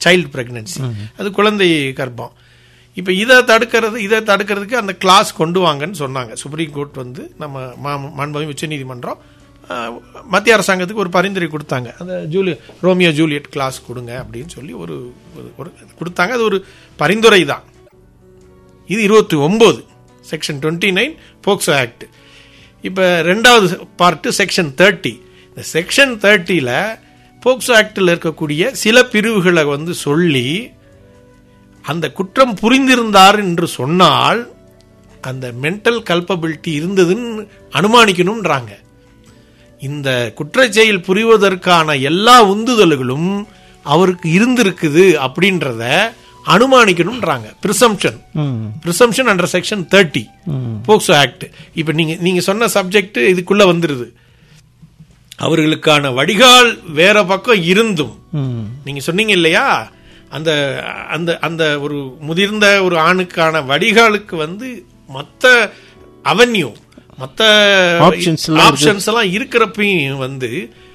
child pregnancy அது குழந்தை கர்ப்பம் இப்போ இதை தடுக்கிறது இதை தடுக்கிறதுக்கு அந்த கிளாஸ் கொண்டு வாங்கன்னு சொன்னாங்க சுப்ரீம் கோர்ட் வந்து நம்ம மா- மாண்புமிகு உச்சநீதிமன்றம் ஆஹ், மத்திய அரசாங்கத்துக்கு ஒரு பரிந்துரை கொடுத்தாங்க அந்த ஜூலி ரோமியோ ஜூலியட் கிளாஸ் கொடுங்க அப்படின்னு சொல்லி ஒரு ஒரு- ஒரு கொடுத்தாங்க அது ஒரு பரிந்துரை தான் இது இருபத்தி ஒன்பது section twenty nine POCSO act இப்போ ரெண்டாவது பார்ட்டு செக்ஷன் தேர்ட்டி இந்த செக்ஷன் தேர்ட்டியில் போக்சோ ஆக்டில் இருக்கக்கூடிய சில பிரிவுகளை வந்து சொல்லி அந்த குற்றம் புரிந்திருந்தார் என்று சொன்னால் அந்த மென்டல் கல்பபிலிட்டி இருந்ததுன்னு அனுமானிக்கணும்ன்றாங்க இந்த குற்றச் செயல் புரிவதற்கான எல்லா உந்துதல்களும் அவருக்கு இருந்திருக்குது அப்படின்றத அனுமானிக்கணும்ன்றாங்க presumption presumption under section thirty POCSO act இப்ப நீங்க நீங்க சொன்ன சப்ஜெக்ட் இதுக்குள்ள வந்துருது அவர்களுக்கான வடிகால் வேற பக்கம் இருந்தும் நீங்க சொன்னீங்க இல்லையா அந்த அந்த அந்த ஒரு முதிர்ந்த ஒரு ஆணுக்கான வடிகாலுக்கு வந்து மத்த அவென்யூ மத்த Options எல்லாம் ஆப்ஷன்ஸ் எல்லாம் இருக்கிறப்பையும் வந்து